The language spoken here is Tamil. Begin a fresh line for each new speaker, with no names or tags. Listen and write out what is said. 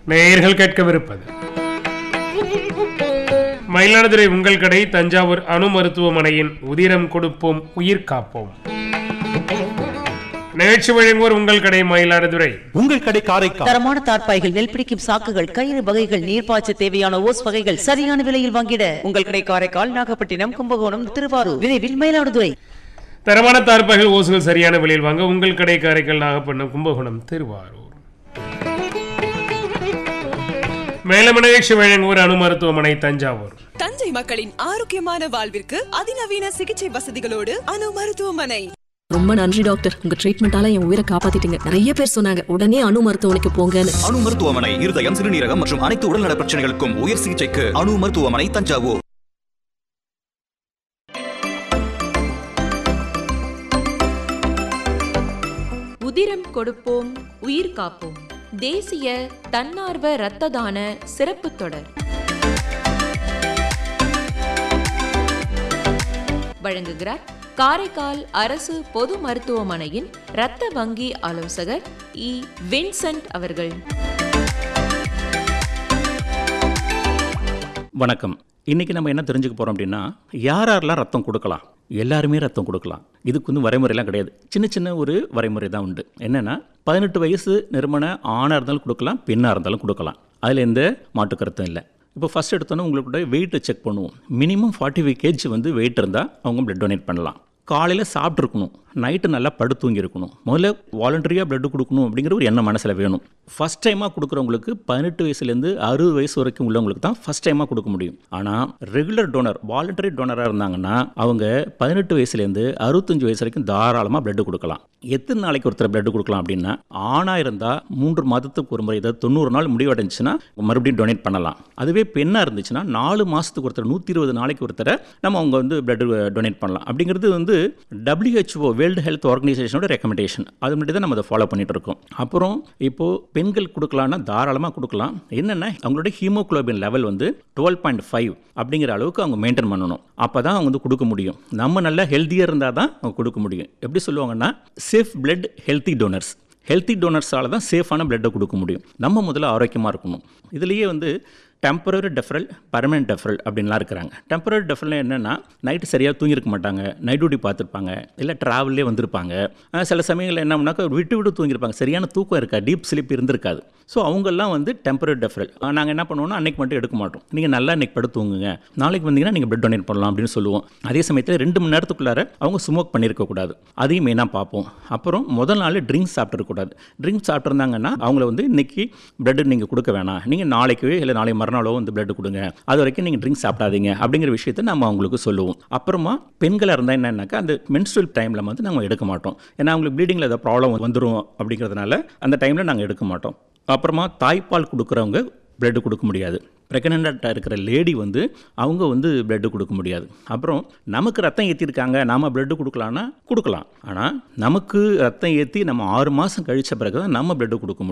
நேயர்கள் கேட்கவிருப்பது மயிலாடுதுறை உங்கள் கடை தஞ்சாவூர் அணு மருத்துவமனையின் உதிரம் கொடுப்போம் உயிர் காப்போம் நிகழ்ச்சி வழங்குவோர் உங்கள் கடை மயிலாடுதுறை
உங்கள் கடை காரைக்கால்
தரமான தார்ப்பாய்கள் நெல் பிடிக்கும் சாக்குகள் கயிறு வகைகள் நீர்ப்பாய்ச்ச தேவையான ஓஸ் வகைகள் சரியான விலையில் வாங்கிட உங்கள் கடை காரைக்கால் நாகப்பட்டினம் கும்பகோணம் திருவாரூர் விரைவில் மயிலாடுதுறை
தரமான தார்ப்பாய்கள் ஓசுகள் சரியான விலையில் வாங்க உங்கள் கடை காரைக்கால் நாகப்பட்டினம் கும்பகோணம் திருவாரூர் மேலும் நிகழ்ச்சி வழங்குவோர் அணு மருத்துவமனை தஞ்சாவூர்
தஞ்சை மக்களின் ஆரோக்கியமான வாழ்விற்கு அதிநவீன சிகிச்சை வசதிகளோடு அணு மருத்துவமனை
ரொம்ப நன்றி டாக்டர் உங்க ட்ரீட்மெண்டால என் உயிரை காப்பாத்திட்டீங்க நிறைய பேர் சொன்னாங்க உடனே அணு மருத்துவமனைக்கு போங்கன்னு
அணு மருத்துவமனை இருதயம் சிறுநீரகம் மற்றும் அனைத்து உடல்நல பிரச்சனைகளுக்கும் உயர் சிகிச்சைக்கு அணு மருத்துவமனை தஞ்சாவூர்
உதிரம் கொடுப்போம் உயிர் காப்போம் தேசிய தன்னார்வ இரத்த தான சிறப்பு தொடர் வழங்குகிறார் காரைக்கால் அரசு பொது மருத்துவமனையின் இரத்த வங்கி ஆலோசகர் இ வின்சென்ட் அவர்கள்
வணக்கம் இன்னைக்கு நம்ம என்ன தெரிஞ்சுக்க போறோம் அப்படின்னா யார் யாரெல்லாம் ரத்தம் கொடுக்கலாம் எல்லாருமே ரத்தம் கொடுக்கலாம் இதுக்கு வந்து வரைமுறையெல்லாம் கிடையாது சின்ன சின்ன ஒரு வரைமுறை தான் உண்டு என்னன்னா பதினெட்டு வயசு நிறுவன ஆணாக இருந்தாலும் கொடுக்கலாம் பெண்ணாக இருந்தாலும் கொடுக்கலாம் அதில் எந்த மாற்று கருத்தும் இல்லை இப்போ ஃபஸ்ட் எடுத்தோன்னே உங்களுடைய வெயிட்டை செக் பண்ணுவோம் மினிமம் ஃபார்ட்டி ஃபைவ் கேஜி வந்து வெயிட் இருந்தால் அவங்க பிளட் டொனேட் பண்ணலாம் காலையில் சாப்பிட்ருக்கணும் நைட்டு நல்லா படுத்து தூங்கி இருக்கணும் முதல்ல வாலண்டரியாக பிளட் கொடுக்கணும் அப்படிங்கிற ஒரு எண்ணம் மனசில் வேணும் ஃபஸ்ட் டைமாக கொடுக்குறவங்களுக்கு பதினெட்டு வயசுலேருந்து அறுபது வயசு வரைக்கும் உள்ளவங்களுக்கு தான் ஃபஸ்ட் டைமாக கொடுக்க முடியும் ஆனால் ரெகுலர் டோனர் வாலண்டரி டோனராக இருந்தாங்கன்னா அவங்க பதினெட்டு வயசுலேருந்து அறுபத்தஞ்சு வயசு வரைக்கும் தாராளமாக பிளட் கொடுக்கலாம் எத்தனை நாளைக்கு ஒருத்தர் பிளட் கொடுக்கலாம் அப்படின்னா ஆணாக இருந்தால் மூன்று மாதத்துக்கு ஒரு முறை இதை தொண்ணூறு நாள் முடிவடைஞ்சுன்னா மறுபடியும் டொனேட் பண்ணலாம் அதுவே பெண்ணாக இருந்துச்சுன்னா நாலு மாதத்துக்கு ஒருத்தர் நூற்றி இருபது நாளைக்கு ஒருத்தரை நம்ம அவங்க வந்து பிளட் டொனேட் பண்ணலாம் அப்படிங்கிறது வந்து WHO வேர்ல்டு ஹெல்த் ஆர்கனைசேஷனோட ரெக்கமெண்டேஷன் அது மட்டும் தான் நம்ம அதை ஃபாலோ பண்ணிட்டு இருக்கோம் அப்புறம் இப்போது பெண்கள் கொடுக்கலாம்னா தாராளமாக கொடுக்கலாம் என்னென்னா அவங்களோட ஹீமோகுளோபின் லெவல் வந்து டுவெல் பாயிண்ட் ஃபைவ் அப்படிங்கிற அளவுக்கு அவங்க மெயின்டைன் பண்ணணும் அப்போ தான் அவங்க வந்து கொடுக்க முடியும் நம்ம நல்லா ஹெல்த்தியாக இருந்தால் தான் அவங்க கொடுக்க முடியும் எப்படி சொல்லுவாங்கன்னா safe blood healthy donors healthy டோனர்ஸால் தான் சேஃபான பிளட்டை கொடுக்க முடியும் நம்ம முதல்ல ஆரோக்கியமாக இருக்கணும் இதுலேயே வந்து டெம்பரரி டெஃபரல் பர்மனெண்ட் டெஃபரல் அப்படின்லாம் இருக்கிறாங்க டெம்பரரி டெஃபரல் என்னென்னா நைட்டு சரியாக தூங்கியிருக்க மாட்டாங்க நைட் டியூட்டி பார்த்துருப்பாங்க இல்லை ட்ராவல்லே வந்திருப்பாங்க அஹ் சில சமயங்களில் என்ன பண்ணாக்கா விட்டு விட்டு தூங்கியிருப்பாங்க சரியான தூக்கம் இருக்கா டீப் ஸ்லீப் இருந்திருக்காது ஸோ அவங்கெல்லாம் வந்து டெம்பரரி டெஃபரல் நாங்கள் என்ன பண்ணுவோம்னா அன்னைக்கு மட்டும் எடுக்க மாட்டோம் நீங்கள் நல்லா இன்னைக்கு படுத்து தூங்குங்க நாளைக்கு வந்தீங்கன்னா நீங்கள் பிளட் டொனேட் பண்ணலாம் அப்படின்னு சொல்லுவோம் அதே சமயத்தில் ரெண்டு மணி நேரத்துக்குள்ளார அவங்க ஸ்மோக் பண்ணியிருக்கக்கூடாது அதையும் மெயினாக பார்ப்போம் அப்புறம் முதல் நாள் ட்ரிங்க்ஸ் சாப்பிட்ருக்கூடாது ட்ரிங்க்ஸ் சாப்பிட்ருந்தாங்கன்னா அவங்கள வந்து இன்னைக்கு பிளட் நீங்கள் கொடுக்க வேணாம் நீங்கள் நாளைக்கு இல்லை நாளை மறுநாளோ வந்து பிளட் கொடுங்க அது வரைக்கும் நீங்கள் ட்ரிங்க்ஸ் சாப்பிடாதீங்க அப்படிங்கிற விஷயத்தை நம்ம அவங்களுக்கு சொல்லுவோம் அப்புறமா பெண்களாக இருந்தால் என்னன்னாக்கா அந்த மென்ஸ்ட்ரல் டைமில் வந்து நாங்கள் எடுக்க மாட்டோம் ஏன்னா அவங்களுக்கு ப்ளீடிங்கில் ஏதாவது ப்ராப்ளம் வந்துடும் அப்படிங்கிறதுனால அந்த டைமில் நாங்கள் எடுக்க மாட்டோம் அப்புறமா தாய்ப்பால் கொடுக்குறவங்க பிளட் கொடுக்க முடியாது ப்ரெக்னெண்ட்டாக இருக்கிற லேடி வந்து அவங்க வந்து பிளட் கொடுக்க முடியாது அப்புறம் நமக்கு ரத்தம் ஏற்றிருக்காங்க நாம் பிளட் கொடுக்கலான்னா கொடுக்கலாம் ஆனால் நமக்கு ரத்தம் ஏற்றி நம்ம ஆறு மாதம் கழித்த பிறகு தான் நம்ம பிளட் கொடுக்க முடியும்